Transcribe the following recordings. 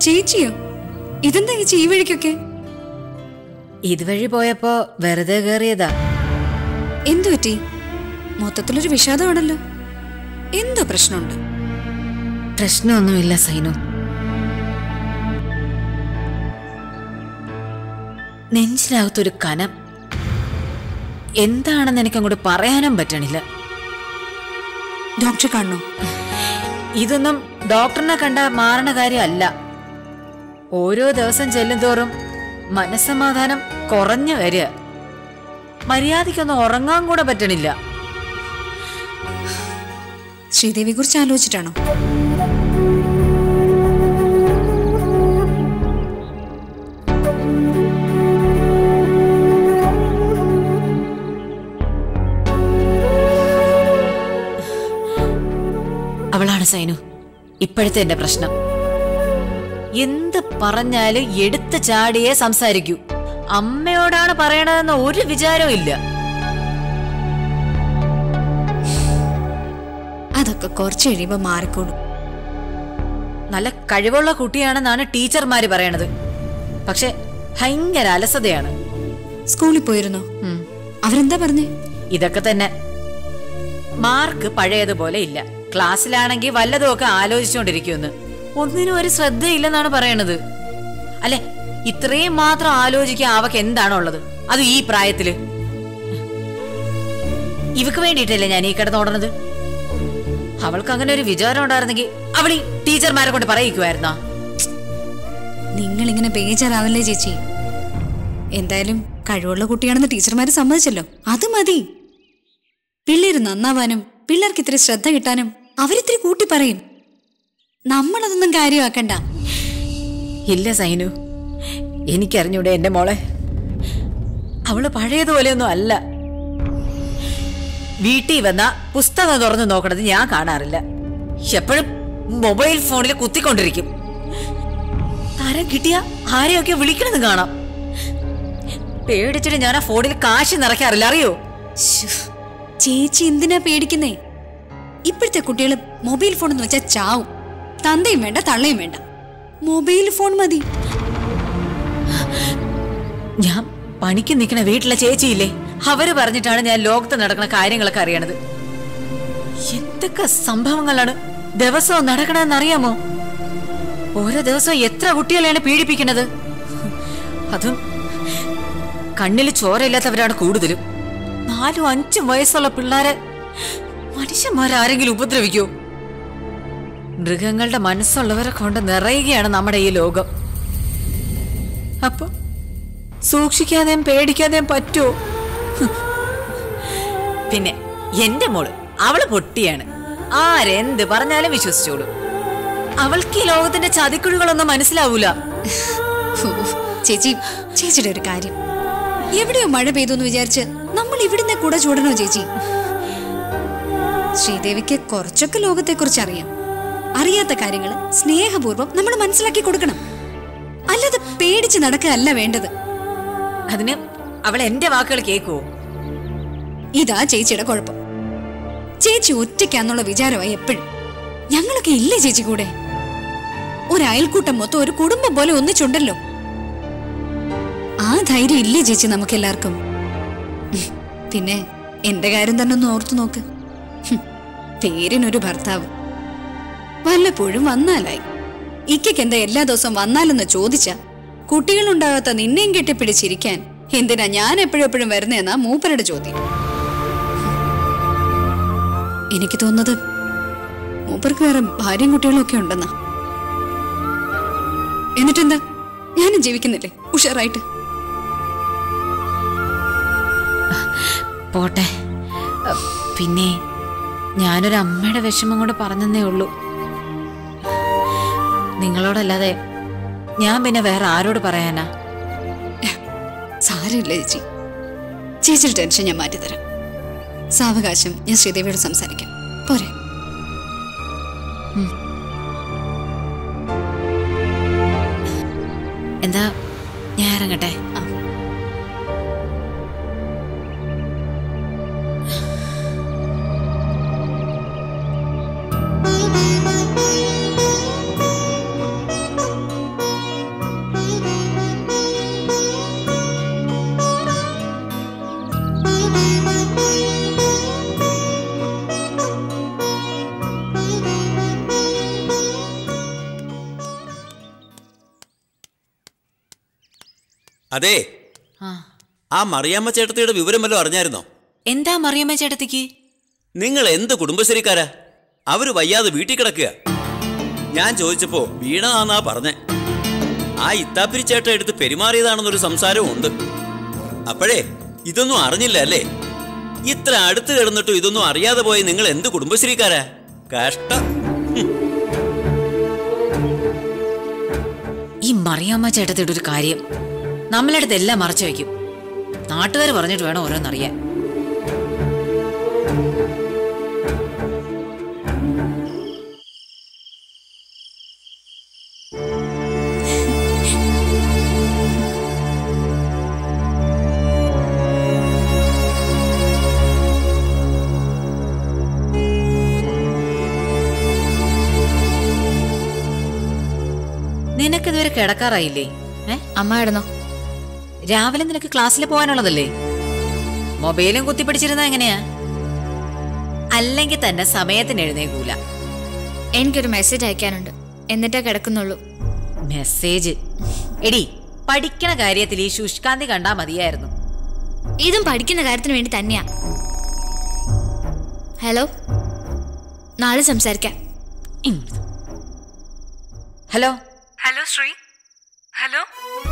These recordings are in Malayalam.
ചേച്ചിയോ ഇതെന്താ ചേച്ചി ഈ വഴിക്കൊക്കെ ഇതുവഴി പോയപ്പോ വെറുതെ കയറിയതാ എന്തു പറ്റി മൊത്തത്തിലൊരു വിഷാദമാണല്ലോ എന്തോ പ്രശ്നമുണ്ട് പ്രശ്നമൊന്നുമില്ല സൈനു നെഞ്ചിനകത്തൊരു കനം എന്താണെന്ന് എനിക്ക് അങ്ങോട്ട് പറയാനും പറ്റണില്ല ഡോക്ടറെ കാണണോ ഇതൊന്നും ഡോക്ടറിനെ കണ്ട മാറണ കാര്യമല്ല ഓരോ ദിവസം ചെല്ലുന്തോറും മനസ്സമാധാനം കുറഞ്ഞു വരിക മര്യാദയ്ക്കൊന്നും ഉറങ്ങാൻ കൂടെ പറ്റണില്ല ശ്രീദേവിയെ കുറിച്ച് ആലോചിച്ചിട്ടാണോ അവളാണ് സൈനു ഇപ്പോഴത്തെ എന്റെ പ്രശ്നം എന്ത് പറഞ്ഞാലും എടുത്ത് ചാടിയേ സംസാരിക്കൂ അമ്മയോടാണ് പറയണതെന്ന് ഒരു വിചാരവും ഇല്ല അതൊക്കെ കുറച്ച് കഴിയുമ്പോ മാറിക്കോളും നല്ല കഴിവുള്ള കുട്ടിയാണെന്നാണ് ടീച്ചർമാര് പറയണത് പക്ഷെ ഭയങ്കര അലസതയാണ് സ്കൂളിൽ പോയിരുന്നോ ഉം. അവരെന്താ പറഞ്ഞേ ഇതൊക്കെ തന്നെ മാർക്ക് പഴയതുപോലെ ഇല്ല ക്ലാസ്സിലാണെങ്കിൽ വല്ലതുമൊക്കെ ആലോചിച്ചുകൊണ്ടിരിക്കുമെന്ന് ഒന്നിനും ഒരു ശ്രദ്ധയില്ലെന്നാണ് പറയണത് അല്ലെ ഇത്രയും മാത്രം ആലോചിക്കാൻ അവക്ക് എന്താണുള്ളത് അത് ഈ പ്രായത്തില് ഇവക്ക് വേണ്ടിയിട്ടല്ലേ ഞാൻ ഈ കിടന്നോടണത് അവൾക്ക് അങ്ങനെ ഒരു വിചാരം ഉണ്ടായിരുന്നെങ്കിൽ അവൾ ഈ ടീച്ചർമാരെ കൊണ്ട് പറയിക്കുമായിരുന്നോ നിങ്ങൾ ഇങ്ങനെ ബേജാറാവല്ലേ ചേച്ചി എന്തായാലും കഴിവുള്ള കുട്ടിയാണെന്ന് ടീച്ചർമാര് സമ്മതിച്ചല്ലോ അത് മതി പിള്ളേര് നന്നാവാനും പിള്ളേർക്ക് ഇത്തിരി ശ്രദ്ധ കിട്ടാനും അവരിത്തിരി കൂട്ടി പറയും നമ്മളതൊന്നും കാര്യമാക്കണ്ട ഇല്ല സൈനു എനിക്കറിഞ്ഞൂടെ എന്റെ മോളെ അവള് പഴയതുപോലെയൊന്നും അല്ല വീട്ടിൽ വന്ന പുസ്തകം തുറന്നു നോക്കണത് ഞാൻ കാണാറില്ല എപ്പോഴും മൊബൈൽ ഫോണിൽ കുത്തിക്കൊണ്ടിരിക്കും തരം കിട്ടിയ ആരെയൊക്കെ വിളിക്കണത് കാണാം പേടിച്ചിട്ട് ഞാൻ ആ ഫോണിൽ കാശ് നിറയ്ക്കാറില്ല അറിയോ ശ്ശോ, ചേച്ചി എന്തിനാ പേടിക്കുന്നേ ഇപ്പോഴത്തെ കുട്ടികൾ മൊബൈൽ ഫോൺ എന്ന് വെച്ചാൽ ചാവും തന്തയും വേണ്ട തള്ളയും വേണ്ട മൊബൈൽ ഫോൺ മതി ഞാൻ പണിക്ക് നിൽക്കണ വീട്ടിലെ ചേച്ചിയില്ലേ അവര് പറഞ്ഞിട്ടാണ് ഞാൻ ലോകത്ത് നടക്കുന്ന കാര്യങ്ങളൊക്കെ അറിയണത് എന്തൊക്കെ സംഭവങ്ങളാണ് ദിവസവും നടക്കണമെന്ന് അറിയാമോ ഓരോ ദിവസവും എത്ര കുട്ടികളെയാണ് പീഡിപ്പിക്കുന്നത് അതും കണ്ണിൽ ചോരയില്ലാത്തവരാണ് കൂടുതലും നാലും അഞ്ചും വയസ്സുള്ള പിള്ളേരെ മനുഷ്യന്മാരാരെങ്കിലും ഉപദ്രവിക്കോ മൃഗങ്ങളുടെ മനസ്സുള്ളവരെ കൊണ്ട് നിറയുകയാണ് നമ്മുടെ ഈ ലോകം അപ്പൊ സൂക്ഷിക്കാതെയും പേടിക്കാതെയും പറ്റുമോ പിന്നെ എന്റെ മോള് അവള് പൊട്ടിയാണ് ആരെന്ത് പറഞ്ഞാലും വിശ്വസിച്ചോളൂ അവൾക്ക് ഈ ലോകത്തിന്റെ ചതിക്കുഴികളൊന്നും മനസ്സിലാവൂല ഓ, ചേച്ചി ചേച്ചിയുടെ ഒരു കാര്യം എവിടെയോ മഴ പെയ്തു എന്ന് വിചാരിച്ച് നമ്മൾ ഇവിടുന്ന് കൂടെ ചൂടണോ ചേച്ചി ശ്രീദേവിക്ക് കുറച്ചൊക്കെ ലോകത്തെക്കുറിച്ച് അറിയാം അറിയാത്ത കാര്യങ്ങൾ സ്നേഹപൂർവ്വം നമ്മൾ മനസ്സിലാക്കി കൊടുക്കണം അല്ലാതെ പേടിച്ച് നടക്കുകയല്ല വേണ്ടത് അതിന് അവൾ എന്റെ വാക്കുകൾ കേൾക്കുവോ ഇതാ ചേച്ചിയുടെ കുഴപ്പം ചേച്ചി ഒറ്റയ്ക്കാന്നുള്ള വിചാരമായി എപ്പോഴും ഞങ്ങളൊക്കെ ഇല്ലേ ചേച്ചി കൂടെ ഒരു അയൽക്കൂട്ടം മൊത്തം ഒരു കുടുംബം പോലെ ഒന്നിച്ചുണ്ടല്ലോ ആ ധൈര്യം ഇല്ലേ ചേച്ചി നമുക്ക് എല്ലാവർക്കും പിന്നെ എന്റെ കാര്യം തന്നെ ഒന്ന് ഓർത്തു നോക്ക് ഹും, പേരിനൊരു ഭർത്താവ് വല്ലപ്പോഴും വന്നാലായി ഇക്കയ്ക്ക് എന്താ എല്ലാ ദിവസവും വന്നാലെന്ന് ചോദിച്ച കുട്ടികളുണ്ടാകാത്ത നിന്നെയും കെട്ടിപ്പിടിച്ചിരിക്കാൻ എന്തിനാ ഞാൻ എപ്പോഴെപ്പോഴും വരുന്നതെന്നാ മൂപ്പരുടെ ചോദ്യം എനിക്ക് തോന്നുന്നത് മൂപ്പർക്ക് വേറെ ഭാര്യയും കുട്ടികളും ഒക്കെ ഉണ്ടെന്നാ എന്നിട്ടെന്താ ഞാനും ജീവിക്കുന്നില്ലേ ഉഷാറായിട്ട് പോട്ടെ അ, പിന്നെ ഞാനൊരു അമ്മയുടെ വിഷമം കൊണ്ട് പറഞ്ഞതേ ഉള്ളൂ നിങ്ങളോടല്ലാതെ ഞാൻ പിന്നെ വേറെ ആരോട് പറയാനാ സാരമില്ല ചേച്ചി ചേച്ചിയുടെ ടെൻഷൻ ഞാൻ മാറ്റിത്തരാം സാവകാശം ഞാൻ ശ്രീദേവിയോട് സംസാരിക്കാം പോരെ എന്താ ഞാൻ ഇറങ്ങട്ടെ ആ. അതെ ആ ആ മറിയാമ്മ ചേട്ടത്തിയുടെ വിവരം വല്ലതും അറിഞ്ഞായിരുന്നോ എന്താ മറിയമ്മ ചേട്ടത്തിക്ക് നിങ്ങൾ എന്ത് കുടുംബശ്രീക്കാരാ അവര് വയ്യാതെ വീട്ടിൽ കിടക്കുക ഞാൻ ചോദിച്ചപ്പോ വീണതാന്നാ പറഞ്ഞേ ആ ഇത്താപ്പിരി ചേട്ട എടുത്ത് പെരുമാറിയതാണെന്നൊരു സംസാരവും ഉണ്ട് അപ്പോഴേ ഇതൊന്നും അറിഞ്ഞില്ല അല്ലേ ഇത്ര അടുത്ത് കിടന്നിട്ടും ഇതൊന്നും അറിയാതെ പോയി നിങ്ങൾ എന്ത് കുടുംബശ്രീക്കാരാ കഷ്ടം ഈ മറിയാമ്മ ചേട്ടത്തിയുടെ ഒരു കാര്യം നമ്മളടുത്ത് എല്ലാം മറച്ചു വെക്കും നാട്ടുകാർ പറഞ്ഞിട്ട് വേണം ഓരോന്നറിയാൻ നിനക്കിതുവരെ കിടക്കാറായില്ലേ ഏ അമ്മ ഇടുന്നോ രാവിലെ നിനക്ക് ക്ലാസ്സിൽ പോകാനുള്ളതല്ലേ മൊബൈലും കുത്തിപ്പിടിച്ചിരുന്ന എങ്ങനെയാ അല്ലെങ്കിൽ തന്നെ സമയത്തിന് എഴുന്നേക്കൂല എനിക്കൊരു മെസ്സേജ് അയക്കാനുണ്ട് എന്നിട്ടേ കിടക്കുന്നുള്ളൂ മെസ്സേജ് എടി പഠിക്കണ കാര്യത്തിൽ ഈ ശുഷ്കാന്തി കണ്ടാ മതിയായിരുന്നു ഇതും പഠിക്കുന്ന കാര്യത്തിന് വേണ്ടി തന്നെയാ ഹലോ നാളെ സംസാരിക്കാം ഇങ്ങോട്ട്. ഹലോ ഹലോ ശ്രീ ഹലോ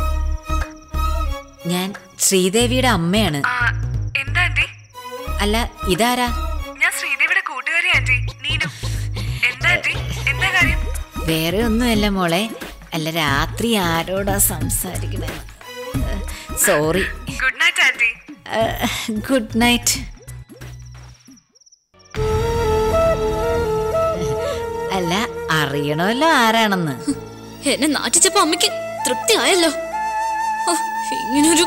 ഞാൻ ശ്രീദേവിയുടെ അമ്മയാണ് ആ എന്താ ആന്റി അല്ല ഇതാരാ ഞാൻ ശ്രീദേവിയുടെ കൂട്ടുകാരി ആന്റി നീനു എന്താ ആന്റി എന്താ കാര്യം വേറെ ഒന്നുമല്ല മോളെ അല്ല രാത്രി ആരോടാ സംസാരിക്കണേ sorry good night aunty good night അല്ല അറിയണമല്ലോ ആരാണെന്ന് എന്നെ നാട്ടിച്ചപ്പോ അമ്മയ്ക്ക് തൃപ്തി ആയല്ലോ ഓ, ഇങ്ങനൊരു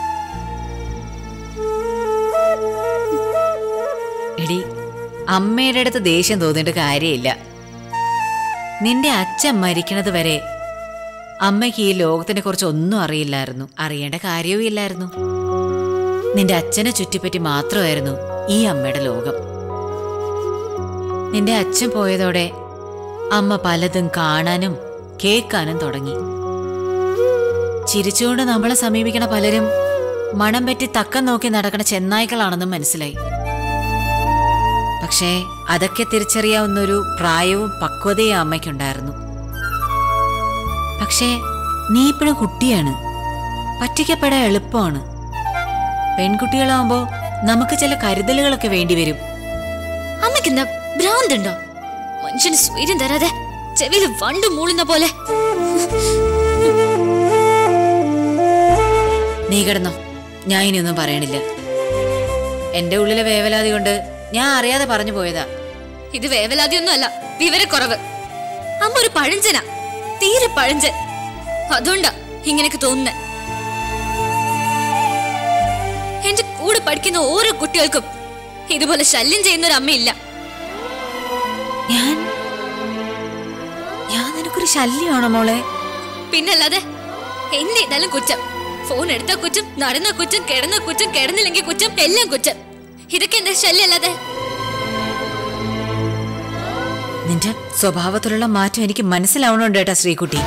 എടി അമ്മയുടെ അടുത്ത് ദേഷ്യം തോന്നിയിട്ട് കാര്യമില്ല നിന്റെ അച്ഛൻ മരിക്കണത് വരെ അമ്മയ്ക്ക് ഈ ലോകത്തിനെ കുറിച്ച് ഒന്നും അറിയില്ലായിരുന്നു അറിയേണ്ട കാര്യവും ഇല്ലായിരുന്നു നിന്റെ അച്ഛനെ ചുറ്റിപ്പറ്റി മാത്രമായിരുന്നു ഈ അമ്മയുടെ ലോകം നിന്റെ അച്ഛൻ പോയതോടെ അമ്മ പലതും കാണാനും കേൾക്കാനും തുടങ്ങി ചിരിച്ചുകൊണ്ട് നമ്മളെ സമീപിക്കണ പലരും മണം പറ്റി തക്കം നോക്കി നടക്കണ ചെന്നായ്ക്കളാണെന്നും മനസ്സിലായി പക്ഷേ അതൊക്കെ തിരിച്ചറിയാവുന്നൊരു പ്രായവും പക്വതയും അമ്മയ്ക്കുണ്ടായിരുന്നു പക്ഷേ നീ ഇപ്പോഴും കുട്ടിയാണ് പറ്റിക്കപ്പെടാൻ എളുപ്പമാണ് പെൺകുട്ടികളാവുമ്പോ നമുക്ക് ചില കരുതലുകളൊക്കെ വേണ്ടിവരും അമ്മയ്ക്ക് എന്താ ഭ്രാന്തുണ്ടോ മനുഷ്യന് സ്വൈര്യം തരാതെ ചെവിയിൽ വണ്ട് മൂളുന്ന പോലെ നീ കിടന്നോ ഞാൻ ഇനിയൊന്നും പറയണില്ല എന്റെ ഉള്ളിലെ വേവലാതി കൊണ്ട് ഞാൻ അറിയാതെ പറഞ്ഞു പോയതാ ഇത് വേവലാതിയൊന്നും അല്ല വിവരക്കുറവ് അമ്മ ഒരു പഴഞ്ചനാ തീരെ പഴഞ്ചൻ അതുകൊണ്ടാ ഇങ്ങനെയൊക്കെ തോന്നുന്നേ എന്റെ കൂടെ പഠിക്കുന്ന ഓരോ കുട്ടികൾക്കും ഇതുപോലെ ശല്യം ചെയ്യുന്ന ഒരു അമ്മയില്ല ഞാൻ ഞാൻ നിനക്കൊരു ശല്യമാണോ മോളെ പിന്നല്ലാതെ എന്ത് ചെയ്താലും കുറ്റം ഫോൺ എടുത്ത കുറ്റം നടന്ന കുറ്റം കിടന്ന കുറ്റം കിടന്നില്ലെങ്കിൽ കുറ്റം എല്ലാം കുറ്റം ഇതൊക്കെ എന്താ ശല്യമല്ലാതെ നിന്റെ സ്വഭാവത്തിലുള്ള മാറ്റം എനിക്ക് മനസ്സിലാവണുണ്ട് കേട്ടാ ശ്രീകുട്ടി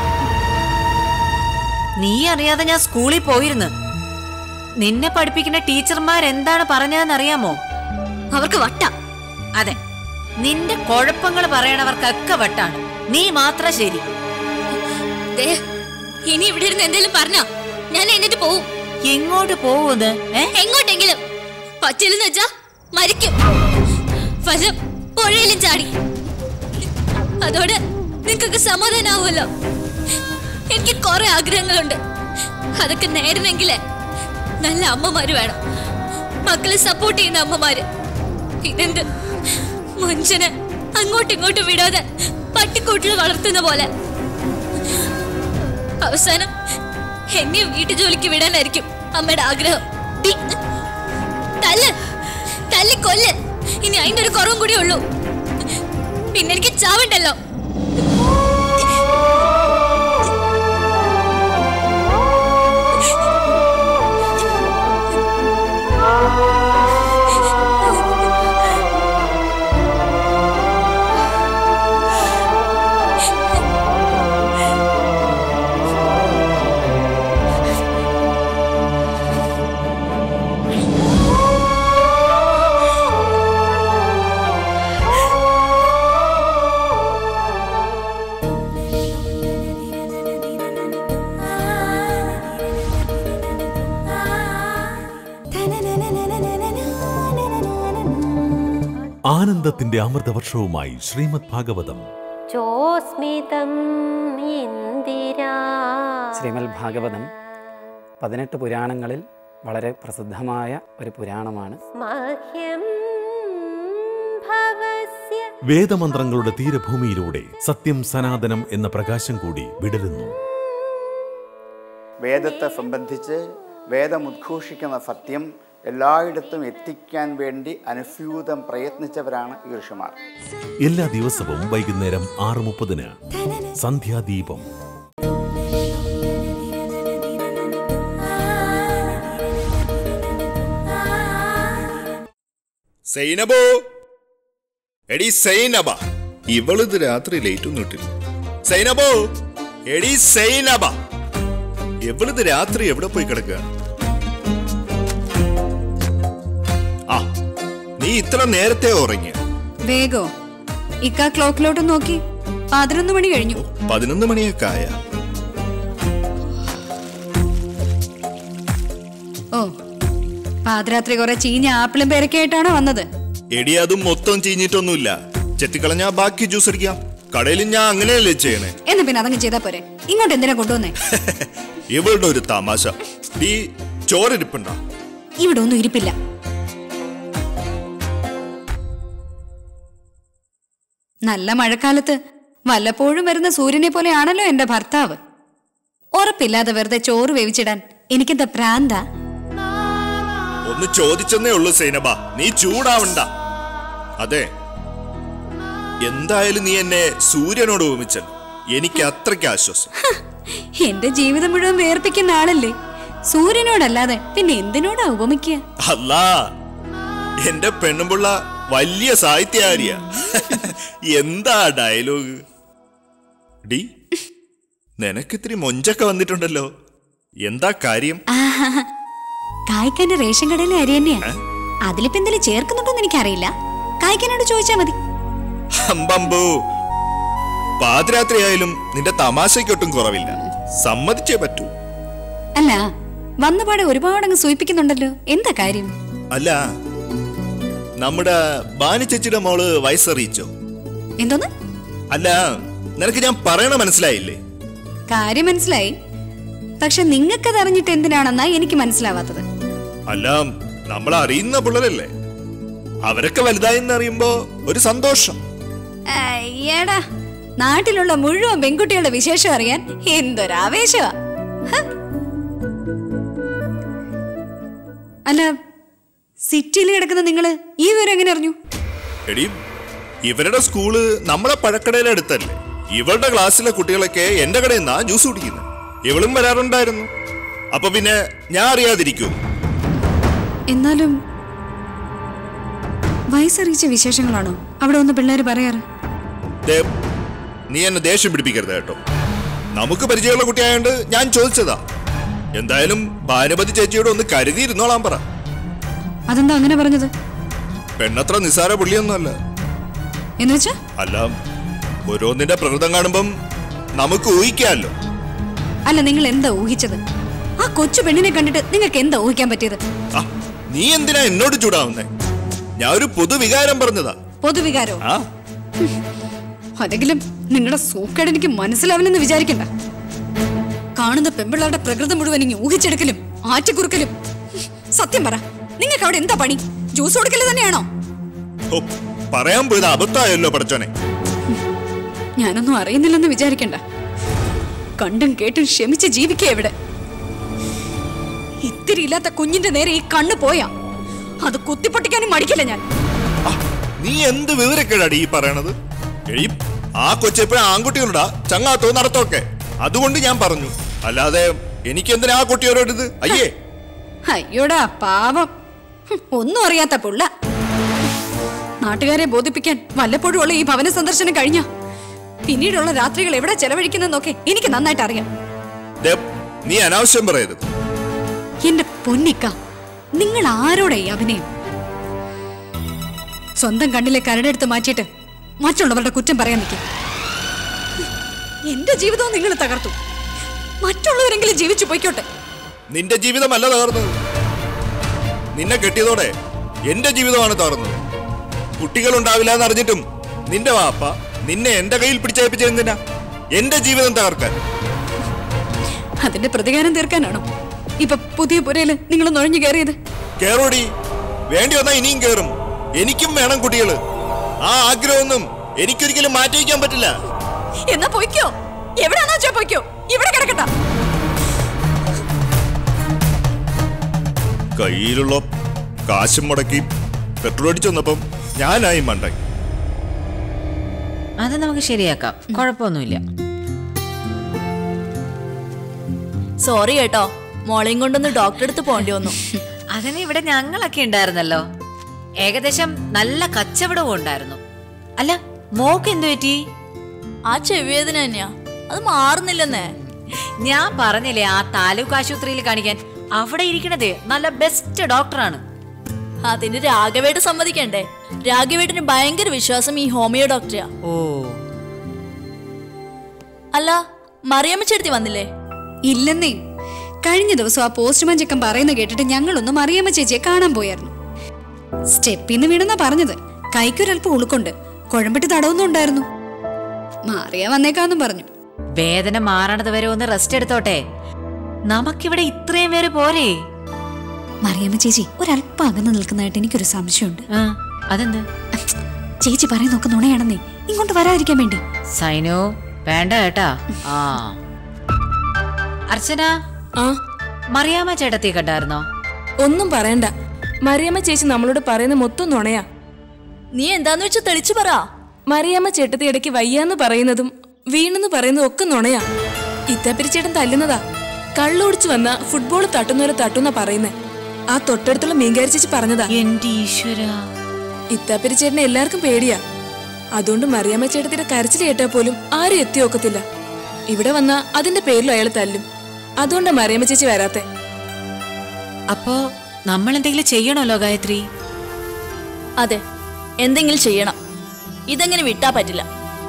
നീ അറിയാതെ ഞാൻ സ്കൂളിൽ പോയിരുന്നു നിന്നെ പഠിപ്പിക്കുന്ന ടീച്ചർമാർ എന്താണ് പറഞ്ഞതെന്നറിയാമോ അവർക്ക് വട്ട അതെ നിന്റെ കുഴപ്പങ്ങൾ പറയണവർക്കൊക്കെ വട്ടാണ് നീ മാത്രം ശരി ദേ ഇനി ഇവിടെ ഇരുന്ന് എന്തെങ്കിലും പറഞ്ഞോ ഞാൻ എന്നിട്ട് പോവും എങ്ങോട്ട് പോകുന്നത് ഏ എങ്ങോട്ടെങ്കിലും പറ്റില്ലെന്ന് വെച്ചാ മരിക്കും വല്ല പുഴയിലും ചാടി അതോടെ നിങ്ങൾക്കൊക്കെ സമാധാനാവുമല്ലോ എനിക്ക് കുറെ ആഗ്രഹങ്ങളുണ്ട് അതൊക്കെ നേടണമെങ്കിലേ നല്ല അമ്മമാര് വേണം മക്കളെ സപ്പോർട്ട് ചെയ്യുന്ന അമ്മമാര് ഇതെന്ത് മനുഷ്യനെ അങ്ങോട്ടും ഇങ്ങോട്ടും വിടാതെ പട്ടിക്കൂട്ടിൽ വളർത്തുന്ന പോലെ അവസാനം എന്നെ വീട്ടു ജോലിക്ക് വിടാനായിരിക്കും അമ്മയുടെ ആഗ്രഹം ഡി, തല്ല് തല്ലി കൊല്ല് ഇനി അതിന്റെ ഒരു കുറവും കൂടി ഉള്ളൂ പിന്നെ എനിക്ക് ചാവണ്ടല്ലോ ആനന്ദത്തിന്റെ അമൃതവർഷവുമായി ശ്രീമദ് ഭാഗവതം ചോസ്മിതം ഇന്ദിരാ ശ്രീമൽ ഭാഗവതം പതിനെട്ട് പുരാണങ്ങളിൽ വളരെ പ്രസിദ്ധമായ ഒരു പുരാണമാണ് മഹ്യം ഭവസ്യ വേദമന്ത്രങ്ങളുടെ തീരഭൂമിയിലൂടെ സത്യം സനാതനം എന്ന പ്രകാശം കൂടി വിടരുന്നു വേദത്തെ സംബന്ധിച്ച് വേദം ഉദ്ഘോഷിക്കുന്ന സത്യം എല്ലായിടത്തും എത്തിക്കാൻ വേണ്ടി അനുസ്യൂതം പ്രയത്നിച്ചവരാണ് ഈ ഋഷിമാർ എല്ലാ ദിവസവും വൈകുന്നേരം ആറ് മുപ്പതിന് സന്ധ്യാദീപം സൈനബോ എടി സൈനബ ഇവളിത് രാത്രി ലേറ്റ് ഒന്നും ഇട്ടില്ല സൈനബോ എടി സൈനബ ഇവളിത് രാത്രി എവിടെ പോയി കിടക്കുക ആ നീ ഇത്ര നേരത്തെ ഉറങ്ങിയ വേഗോ ഇക്ക ക്ലോക്കിലോട്ട് നോക്കി പതിനൊന്ന് മണി കഴിഞ്ഞു പതിനൊന്ന് മണിയൊക്കെ ആയ ഓ പാതിരാത്രി കുറെ ചീഞ്ഞ ആപ്പിളും പേരൊക്കെയായിട്ടാണോ വന്നത് എടി അതും മൊത്തം ചീഞ്ഞിട്ടൊന്നുമില്ല ചെത്തിക്കളഞ്ഞാ ബാക്കി ജ്യൂസ് അടിക്കാം കടയിൽ ഞാൻ അങ്ങനെയല്ലേ ചെയ്യണേ എന്നാ പിന്നെ അതങ്ങ് ചെയ്താ പോരെ ഇങ്ങോട്ട് എന്തിനാ കൊണ്ടുവന്നേ ഇവളുടെ ഒരു തമാശ ഈ ചോരരിപ്പുണ്ടോ ഇവിടെ ഒന്നും ഇരിപ്പില്ല നല്ല മഴക്കാലത്ത് വല്ലപ്പോഴും വരുന്ന സൂര്യനെ പോലെയാണല്ലോ എന്റെ ഭർത്താവ് ഉറപ്പില്ലാതെ വെറുതെ ചോറ് വേവിച്ചിടാൻ എനിക്കെന്താ പ്രാന്താ ഒന്ന് ചോദിച്ചെന്നേ ഉള്ളൂ സൈനബ നീ ചൂടാവണ്ട അതെ എന്തായാലും നീ എന്നെ സൂര്യനോട് ഉപമിച്ചല്ലോ എനിക്ക് അത്രയ്ക്ക് ആശ്വാസം എന്റെ ജീവിതം മുഴുവൻ വേർപ്പിക്കുന്ന ആളല്ലേ സൂര്യനോടല്ലാതെ പിന്നെ എന്തിനോടാ ഉപമിക്കുക അല്ലാ എന്റെ പെണ്ണുമ്പുള്ള വലിയ സാഹിത്യകാരിയ എന്താ ഡയലോഗ് ഡി നിനക്കിത്തിരി മൊഞ്ചൊക്കെ വന്നിട്ടുണ്ടല്ലോ എന്താ കാര്യം ആഹാ. കായ്ക്കാന്റെ റേഷൻ കടയിലെ അരി തന്നെയാ അതിലിപ്പോ എന്തെങ്കിലും ചേർക്കുന്നുണ്ടോന്ന് എനിക്കറിയില്ല കായ്ക്കാനോട് ചോദിച്ചാ മതി അമ്പമ്പോ പാതിരാത്രി ആയാലും നിന്റെ തമാശയ്ക്കൊട്ടും കുറവില്ല സമ്മതിച്ചേ പറ്റൂ അല്ല വന്നപാടെ ഒരുപാട് അങ്ങ് സൂയിപ്പിക്കുന്നുണ്ടല്ലോ എന്താ കാര്യം അല്ല നമ്മുടെ ബാനി ചേച്ചിയുടെ മോള് വയസ്സറിയിച്ചോ എന്തോന്ന് അല്ല നിനക്ക് ഞാൻ പറയണ മനസ്സിലായില്ലേ കാര്യം മനസ്സിലായി പക്ഷെ നിങ്ങൾക്കത് അറിഞ്ഞിട്ട് എന്തിനാണെന്നാ എനിക്ക് മനസ്സിലാവാത്തത് അല്ല നമ്മൾ അറിയുന്ന പിള്ളേരല്ലേ അവരൊക്കെ വലുതായെന്ന് അറിയുമ്പോ ഒരു സന്തോഷം അയ്യടാ നാട്ടിലുള്ള മുഴുവൻ പെൺകുട്ടികളുടെ വിശേഷം അറിയാൻ എന്തൊരാവേശമാ ഹ. അല്ല സിറ്റിയിൽ കിടക്കുന്ന നിങ്ങള് ഈ വിവരം എങ്ങനെ അറിഞ്ഞു എടി ഇവരുടെ സ്കൂള് നമ്മളെ പഴക്കടയിലെ അടുത്തല്ലേ ഇവളുടെ ക്ലാസ്സിലെ കുട്ടികളൊക്കെ എന്റെ കടയിൽ നിന്നാ ജ്യൂസ് കുടിക്കുന്നത് ഇവളും വരാറുണ്ടായിരുന്നു അപ്പൊ പിന്നെ ഞാൻ അറിയാതിരിക്കൂ എന്നാലും വയസ്സറിയിച്ച വിശേഷങ്ങളാണോ അവിടെ ഒന്ന് പിള്ളേര് പറയാറ് ദേ, നീ എന്നെ ദേഷ്യം പിടിപ്പിക്കരുത് കേട്ടോ നമുക്ക് പരിചയമുള്ള കുട്ടിയായോണ്ട് ഞാൻ ചോദിച്ചതാ എന്തായാലും ഭാനുപതി ചേച്ചിയോട് ഒന്ന് കരുതിയിരുന്നോളാൻ പറ അതെന്താ അങ്ങനെ പറഞ്ഞത് പെണ്ണത്ര നിസ്സാര പുള്ളിയൊന്നുമല്ല എന്ന് വെച്ചാ അല്ല ഓരോന്നിന്റെ പ്രകൃതം കാണുമ്പം നമുക്ക് ഊഹിക്കാമല്ലോ അല്ല നിങ്ങൾ എന്താ ഊഹിച്ചത് ആ കൊച്ചു പെണ്ണിനെ കണ്ടിട്ട് നിങ്ങൾക്ക് എന്താ ഊഹിക്കാൻ പറ്റിയത് ആ നീ എന്തിനാ എന്നോട് ചൂടാവുന്നേ ഞാൻ ഒരു പൊതുവികാരം പറഞ്ഞതാ പൊതുവികാരോ ആ അതെങ്കിലും നിങ്ങളുടെ സൂക്കേട് എനിക്ക് മനസ്സിലാവില്ലെന്ന് വിചാരിക്കണ്ട കാണുന്ന പെമ്പിള്ളാരുടെ പ്രകൃതം മുഴുവൻ ഇങ്ങനെ ഊഹിച്ചെടുക്കലും ആറ്റിക്കുറുക്കലും സത്യം പറ നിങ്ങൾക്ക് അവിടെ എന്താ പണി ജ്യൂസ് കൊടുക്കല് തന്നെയാണോ ഓ, പറയാൻ പോയത് അബദ്ധമായല്ലോ പടച്ചോനെ ഞാനൊന്നും അറിയുന്നില്ലെന്ന് വിചാരിക്കണ്ട കണ്ടും കേട്ടും ക്ഷമിച്ച് ജീവിക്കുക എവിടെ ഇത്തിരി ഇല്ലാത്ത കുഞ്ഞിന്റെ നേരെ ഈ കണ്ണ് പോയാ അത് കുത്തിപ്പൊട്ടിക്കാനും മടിക്കില്ല ഞാൻ ആ, നീ എന്ത് വിവരക്കേടാടി ഈ പറയണത് എഴി ആ കൊച്ചെപ്പോഴും ആൺകുട്ടികളുടാ ചങ്ങാത്തോ നടത്തോക്കെ അതുകൊണ്ട് ഞാൻ പറഞ്ഞു അല്ലാതെ എനിക്ക് എന്തിനാ ആ കുട്ടിയോട് ഇത് അയ്യേ അയ്യോടാ പാവം ഹും, ഒന്നും അറിയാത്ത പുള്ള നാട്ടുകാരെ ബോധിപ്പിക്കാൻ വല്ലപ്പോഴും ഉള്ള ഈ ഭവന സന്ദർശനം കഴിഞ്ഞ പിന്നീടുള്ള രാത്രികൾ എവിടെ ചെലവഴിക്കുന്നെന്നൊക്കെ എനിക്ക് നന്നായിട്ട് അറിയാം ദേ, നീ അനാവശ്യം പറയരുത് എന്റെ പൊന്നിക്ക നിങ്ങൾ ആരോടെ ഈ അഭിനയം സ്വന്തം കണ്ണിലെ കരടെടുത്ത് മാറ്റിയിട്ട് മറ്റുള്ളവരുടെ കുറ്റം പറയാൻ നിൽക്കും എന്റെ ജീവിതവും നിങ്ങൾ തകർത്തു മറ്റുള്ളവരെങ്കിലും ജീവിച്ചു പോയിക്കോട്ടെ നിന്റെ ജീവിതമല്ല തകർന്നത് നിന്നെ കെട്ടിയതോടെ എന്റെ ജീവിതമാണ് തകർന്നത് കുട്ടികൾ ഉണ്ടാവില്ല എന്ന് അറിഞ്ഞിട്ടും നിന്റെ വാപ്പ നിന്നെ എന്റെ കയ്യിൽ പിടിച്ചേൽപ്പിച്ചത് എന്തിനാ എന്റെ ജീവിതം തകർക്കാൻ അതിന്റെ പ്രതികാരം തീർക്കാനാണോ ഇപ്പൊ പുതിയ പുരയില് നിങ്ങൾ നുഴഞ്ഞു കയറിയത് കേറോടി വേണ്ടി വന്നാ ഇനിയും കേറും എനിക്കും വേണം കുട്ടികള് ആ ആഗ്രഹമൊന്നും എനിക്കൊരിക്കലും മാറ്റി വയ്ക്കാൻ പറ്റില്ല എന്നാ പൊയ്ക്കോ എവിടെയാണോ വെച്ചാ പൊയ്ക്കോ ഇവിടെ കിടക്കണ്ട കയ്യിലുള്ള കാശും മുടക്കി പെട്രോൾ അടിച്ചു വന്നപ്പം ഞാനായി മണ്ടായി അത് നമുക്ക് ശരിയാക്കാം കുഴപ്പമൊന്നുമില്ല സോറി കേട്ടോ മോളെയും കൊണ്ടൊന്ന് ഡോക്ടറെ അടുത്ത് പോണ്ടി വന്നു അതിന് ഇവിടെ ഞങ്ങളൊക്കെ ഉണ്ടായിരുന്നല്ലോ ഏകദേശം നല്ല കച്ചവടവും ഉണ്ടായിരുന്നു അല്ല മോക്ക് എന്തു പറ്റി ആ ചെവിവേദന തന്നെയാ അത് മാറുന്നില്ലെന്നേ ഞാൻ പറഞ്ഞില്ലേ ആ താലൂക്ക് ആശുപത്രിയിൽ കാണിക്കാൻ അവിടെ ഇരിക്കണത് നല്ല ബെസ്റ്റ് ഡോക്ടറാണ് അതിന് രാഘവേട്ട് സമ്മതിക്കണ്ടേ രാഘവേട്ടിന് ഭയങ്കര വിശ്വാസം ഈ ഹോമിയോ ഡോക്ടറാ ഓ അല്ല മറിയമ്മ ചെടുത്തി വന്നില്ലേ ഇല്ലെന്നേ കഴിഞ്ഞ ദിവസം ആ പോസ്റ്റ്മാൻ ചെക്കൻ പറയുന്ന കേട്ടിട്ട് ഞങ്ങളൊന്ന് മറിയമ്മ ചേച്ചിയെ കാണാൻ പോയായിരുന്നു സ്റ്റെപ്പിന്ന് വീണെന്നാ പറഞ്ഞത് കൈക്കൊരൽപ്പം ഉളുക്കൊണ്ട് കുഴമ്പിട്ട് തടവുന്നുണ്ടായിരുന്നു മാറിയാ വന്നേക്കാന്നും പറഞ്ഞു വേദന മാറണത് വരെ ഒന്ന് റെസ്റ്റ് എടുത്തോട്ടെ നമുക്കിവിടെ ഇത്രയും പേര് പോരെ മറിയമ്മ ചേച്ചി ഒരല്പം അകന്ന് നിൽക്കുന്നതായിട്ട് എനിക്കൊരു സംശയമുണ്ട് ആ, അതെന്ത് ചേച്ചി പറയുന്നൊക്കെ നുണയാണെന്നേ ഇങ്ങോട്ട് വരാതിരിക്കാൻ വേണ്ടി സൈനു വേണ്ട കേട്ടാ ആ അർച്ചന ആ മറിയാമ്മ ചേട്ടത്തി കണ്ടായിരുന്നോ ഒന്നും പറയണ്ട മറിയമ്മ ചേച്ചി നമ്മളോട് പറയുന്ന മൊത്തം നുണയാ നീ എന്താന്ന് വെച്ചാ തെളിച്ചു പറ മറിയമ്മ ചേട്ടത്തി ഇടയ്ക്ക് വയ്യാന്ന് പറയുന്നതും വീണെന്ന് പറയുന്നതും ഒക്കെ നുണയാ ഇത്തപ്പിരിച്ചേട്ടൻ തല്ലുന്നതാ കള്ളുടിച്ചു വന്ന ഫുട്ബോൾ തട്ടുന്നവരെ തട്ടുന്ന പറയുന്നേ ആ തൊട്ടടുത്തുള്ള മീൻകാരി ചേച്ചി പറഞ്ഞതാ എന്റെ ഈശ്വര ഇത്താപ്പിരിച്ചേട്ടനെ എല്ലാവർക്കും പേടിയാ അതുകൊണ്ട് മറിയമ്മ ചേട്ടത്തിന്റെ കരച്ചിൽ കേട്ടാൽ പോലും ആരും എത്തി നോക്കത്തില്ല ഇവിടെ വന്നാ അതിന്റെ പേരിലും അയാൾ തല്ലും അതുകൊണ്ടാ മറിയമ്മ ചേച്ചി വരാത്തെ അപ്പോ നമ്മൾ എന്തെങ്കിലും ചെയ്യണമല്ലോ ഗായത്രി അതെ എന്തെങ്കിലും ചെയ്യണം ഇതെങ്ങനെ വിട്ടാ പറ്റില്ല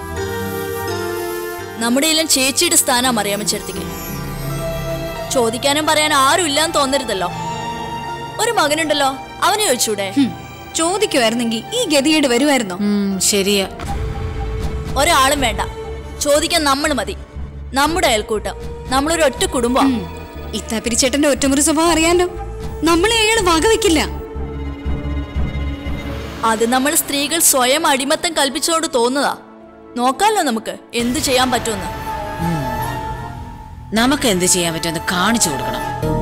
നമ്മുടെ എല്ലാം ചേച്ചിയുടെ സ്ഥാനം അറിയാമ ചേർത്തിക്ക് ചോദിക്കാനും പറയാനും ആരും ഇല്ലാന്ന് തോന്നരുതല്ലോ ഒരു മകനുണ്ടല്ലോ അവനെ ചോദിച്ചൂടെ ചോദിക്കുമായിരുന്നെങ്കിൽ ഈ ഗതികേട് വരുമായിരുന്നോ ഉം, ശരിയാ ഒരാളും വേണ്ട ചോദിക്കാൻ നമ്മൾ മതി നമ്മുടെ അയൽക്കൂട്ടം നമ്മളൊരു ഒറ്റ കുടുംബം ഇത്താപ്പിരിച്ചേട്ടന്റെ ഒറ്റമുറി സ്വഭാവം അറിയാലോ നമ്മളെ അയാൾ വകവെക്കില്ല അത് നമ്മൾ സ്ത്രീകൾ സ്വയം അടിമത്തം കൽപ്പിച്ചുകൊണ്ട് തോന്നുന്നതാ നോക്കാമല്ലോ നമുക്ക് എന്തു ചെയ്യാൻ പറ്റുമെന്ന് നമുക്ക് എന്ത് ചെയ്യാൻ പറ്റുമെന്ന് കാണിച്ചു കൊടുക്കണം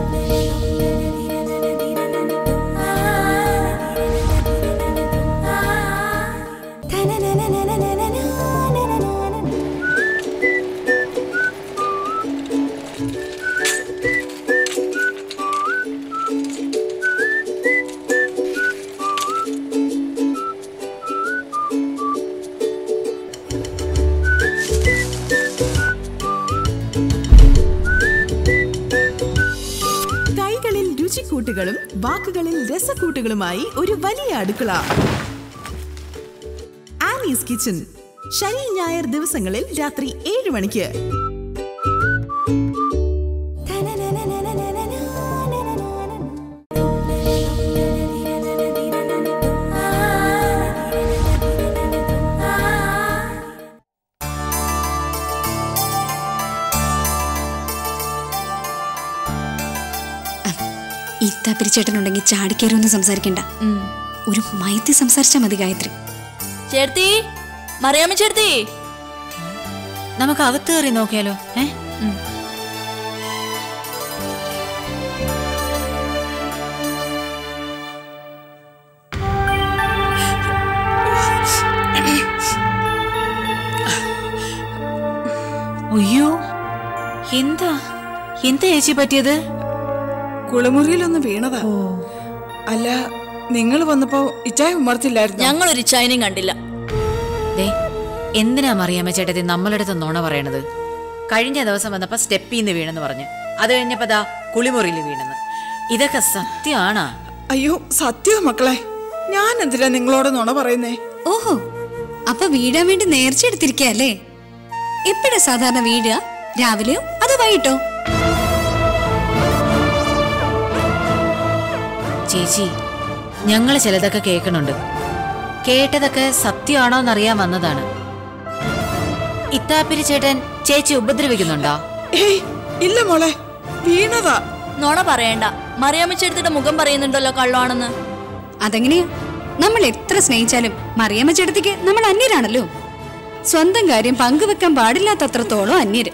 കൈകളിൽ രുചിക്കൂട്ടുകളും വാക്കുകളിൽ രസക്കൂട്ടുകളുമായി ഒരു വലിയ അടുക്കള ആനീസ് കിച്ചൺ ശനി ഞായർ ദിവസങ്ങളിൽ രാത്രി ഏഴ് മണിക്ക് ഇത്താപ്പിരിച്ചേട്ടനുണ്ടെങ്കിൽ ചാടിക്കയറി ഒന്നും സംസാരിക്കണ്ട ഒരു മയത്തി സംസാരിച്ചാ മതി ഗായത്രി ചേർത്തി മറിയാമ്മ ചേർത്തി നമുക്ക് അകത്ത് കയറി നോക്കിയാലോ ഏ അയ്യോ എന്താ എന്താ ചേച്ചി പറ്റിയത് കുളിമുറിയിലൊന്ന് വീണതാ അല്ല നിങ്ങൾ വന്നപ്പോ ഇച്ചായ ഉമ്മർത്തില്ലായിരുന്നു ഞങ്ങളൊരു ഇച്ചായനെയും കണ്ടില്ല ദേ എന്തിനാ മറിയാമ്മ ചേട്ടത്തി നമ്മളടുത്ത് നുണ പറയണത് കഴിഞ്ഞ ദിവസം വന്നപ്പോ സ്റ്റെപ്പിന്ന് വീണെന്ന് പറഞ്ഞു അത് കഴിഞ്ഞപ്പോ ദാ കുളിമുറിയിൽ വീണെന്ന് ഇതൊക്കെ സത്യമാണാ അയ്യോ സത്യം മക്കളെ ഞാൻ എന്തിനാ നിങ്ങളോട് നുണ പറയുന്നേ ഓഹോ അപ്പൊ വീടാൻ വേണ്ടി നേർച്ച എടുത്തിരിക്കല്ലേ എപ്പോഴാ സാധാരണ വീടുക രാവിലെയോ അതോ വൈകിട്ടോ ചേച്ചി ഞങ്ങൾ ചിലതൊക്കെ കേൾക്കണുണ്ട് കേട്ടതൊക്കെ സത്യമാണോ എന്നറിയാൻ വന്നതാണ് ഇത്താപ്പിരി ചേട്ടൻ ചേച്ചി ഉപദ്രവിക്കുന്നുണ്ടോ ഏയ് ഇല്ല മോളെ വീണതാ നോണ പറയണ്ട മറിയാമ്മച്ചെടുത്തിട്ട് മുഖം പറയുന്നുണ്ടല്ലോ കള്ളാണെന്ന് അതെങ്ങനെയാ നമ്മൾ എത്ര സ്നേഹിച്ചാലും മറിയമ്മ ചേട്ടത്തിക്ക് നമ്മൾ അന്യരാണല്ലോ സ്വന്തം കാര്യം പങ്കുവെക്കാൻ പാടില്ലാത്തത്രത്തോളം അന്യര്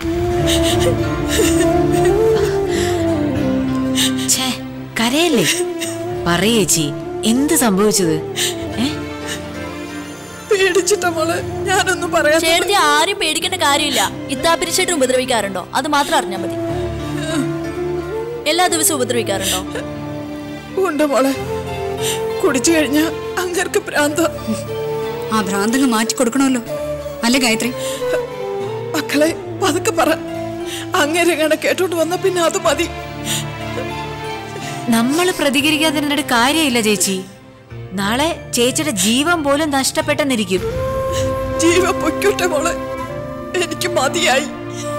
ഛേ കരയല്ലേ പറയേച്ചി എന്ത് സംഭവിച്ചത് ഏ പേടിച്ചിട്ട മോളെ ഞാനൊന്നും പറയാ ചേട്ടത്തി ആരും പേടിക്കേണ്ട കാര്യമില്ല ഇത്താപ്പിരിച്ചേട്ടൻ ഉപദ്രവിക്കാറുണ്ടോ അത് മാത്രം അറിഞ്ഞാൽ മതി എല്ലാ ദിവസവും ഉപദ്രവിക്കാറുണ്ടോ ഉണ്ട് മോളെ കുടിച്ചു കഴിഞ്ഞാ അങ്ങർക്ക് ഭ്രാന്ത ആ ഭ്രാന്തങ്ങ് മാറ്റി കൊടുക്കണമല്ലോ അല്ലേ ഗായത്രി മക്കളെ പതുക്കെ പറ അങ്ങനെ കണ കേട്ടോണ്ട് വന്ന പിന്നെ അത് മതി നമ്മൾ പ്രതികരിക്കാതിരുന്നിട്ട് കാര്യമില്ല ചേച്ചി നാളെ ചേച്ചിയുടെ ജീവൻ പോലും നഷ്ടപ്പെട്ടെന്നിരിക്കും ജീവ പൊയ്ക്കോട്ടെ മോളെ എനിക്ക് മതിയായി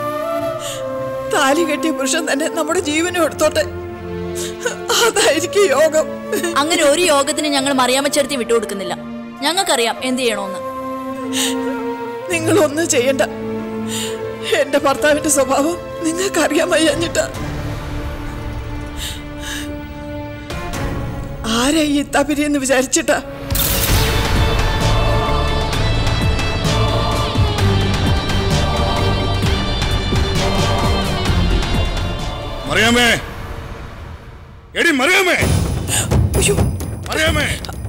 താലി കെട്ടിയ പുരുഷൻ തന്നെ നമ്മുടെ ജീവനും എടുത്തോട്ടെ അതായിരിക്കും യോഗം അങ്ങനെ ഒരു യോഗത്തിന് ഞങ്ങൾ മറിയാമ്മച്ചേർത്തി വിട്ടുകൊടുക്കുന്നില്ല ഞങ്ങൾക്കറിയാം എന്ത് ചെയ്യണോന്ന് നിങ്ങൾ ഒന്നും ചെയ്യണ്ട എന്റെ ഭർത്താവിന്റെ സ്വഭാവം നിങ്ങൾക്ക് അറിയാൻ വയ്യാഞ്ഞിട്ട ആരാ ഈ ഇത്താപിരി എന്ന് വിചാരിച്ചിട്ടാ മറിയാമേ എടി മറിയാമേ മറിയാമേ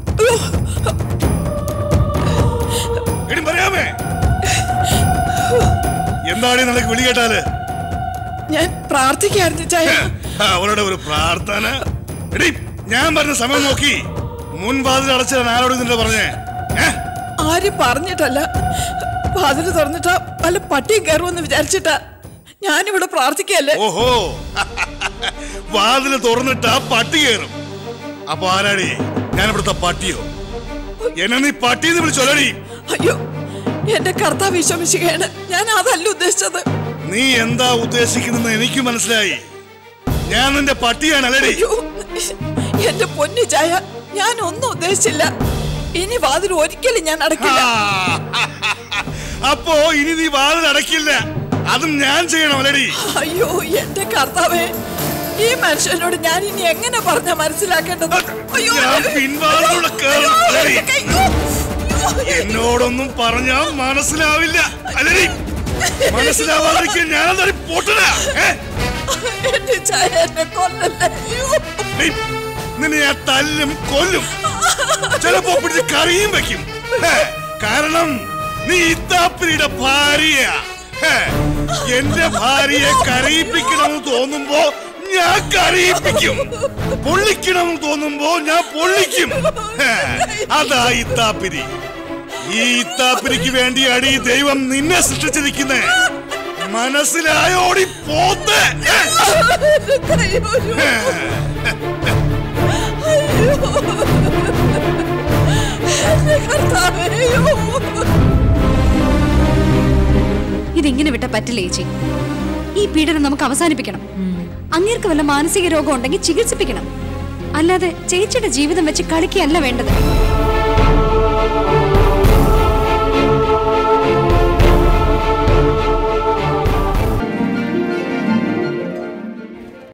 എടി മറിയാമേ എന്താണ് നിനക്ക് വിളി കേട്ടാല് ഞാൻ പ്രാർത്ഥിക്കായിരുന്നു ചായ അവളുടെ ഒരു പ്രാർത്ഥന എടി ഞാൻ പറഞ്ഞ സമയം നോക്കി മുൻവാതിൽ അടച്ചിടാൻ ആരോട് നിന്നെ പറഞ്ഞേ ആരും പറഞ്ഞിട്ടല്ല വാതില് തുറന്നിട്ടാ വല്ല പട്ടിയും കയറുമെന്ന് വിചാരിച്ചിട്ടാ ഞാനിവിടെ പ്രാർത്ഥിക്കല്ലേ ഓഹോ വാതില് തുറന്നിട്ടാ പട്ടി കയറും അപ്പൊ ആരാടി ഞാൻ ഇവിടുത്തെ പട്ടിയോ എന്നെ നീ പട്ടിന്ന് വിളിച്ചൊല്ലടി അയ്യോ എന്റെ കർത്താവ് വിശ്വസിക്കുകയാണ് ഞാൻ അതല്ല ഉദ്ദേശിച്ചത് നീ എന്താ ഉദ്ദേശിക്കുന്നെന്ന് എനിക്ക് മനസ്സിലായി ഞാൻ നിന്റെ പട്ടിയാണ് അല്ലടി അയ്യോ എന്റെ പൊന്നു ചായ ഞാൻ ഒന്നും ഉദ്ദേശിച്ചില്ല ഇനി വാതിൽ ഒരിക്കലും ഞാൻ അടക്കില്ല അപ്പോ ഇനി നീ വാതിൽ അടയ്ക്കില്ല അതും ഞാൻ ചെയ്യണം അല്ലടി അയ്യോ എന്റെ കർത്താവേ ഈ മനുഷ്യനോട് ഞാൻ ഇനി എങ്ങനെ പറഞ്ഞ മനസ്സിലാക്കേണ്ടത് അയ്യോ ഞാൻ പിൻവാതിലൂടെ കയറും അയ്യോ, അല്ലടി എന്റെ കൈ, അയ്യോ. എന്നോടൊന്നും പറഞ്ഞാ മനസ്സിലാവില്ല അല്ലടി മനസ്സിലാവാതിരിക്കാൻ ഞാനെന്താ പൊട്ടന എന്റെ ചായ എന്നെ കൊല്ലല്ലേ അയ്യോ. നിന്നെ ഞാൻ തല്ലും കൊല്ലും ചിലപ്പോ പിടിച്ച് കറിയും വെക്കും ഹേ, കാരണം നീ ഇത്താപ്പിരിയുടെ ഭാര്യ എന്റെ ഭാര്യയെ കരയിപ്പിക്കണമെന്ന് തോന്നുമ്പോ ഞാൻ കരയിപ്പിക്കും പൊള്ളിക്കണമെന്ന് തോന്നുമ്പോ ഞാൻ പൊള്ളിക്കും ഹേ, അതാ ഇത്താപ്പിരി ഈ ഇത്താപ്പിരിക്ക് വേണ്ടിയാണ് ഈ ദൈവം നിന്നെ സൃഷ്ടിച്ചിരിക്കുന്നേ മനസ്സിലായോടി പോത്ത് ഹേ. ഹേ. എന്റെ കർത്താവേ അയ്യോ. ഇതിങ്ങനെ വിട്ട പറ്റില്ല ചേച്ചി ഈ പീഡനം നമുക്ക് അവസാനിപ്പിക്കണം അങ്ങേർക്ക് വല്ല മാനസിക രോഗം ഉണ്ടെങ്കിൽ ചികിത്സിപ്പിക്കണം അല്ലാതെ ചേച്ചിയുടെ ജീവിതം വെച്ച് കളിക്കുകയല്ല വേണ്ടത്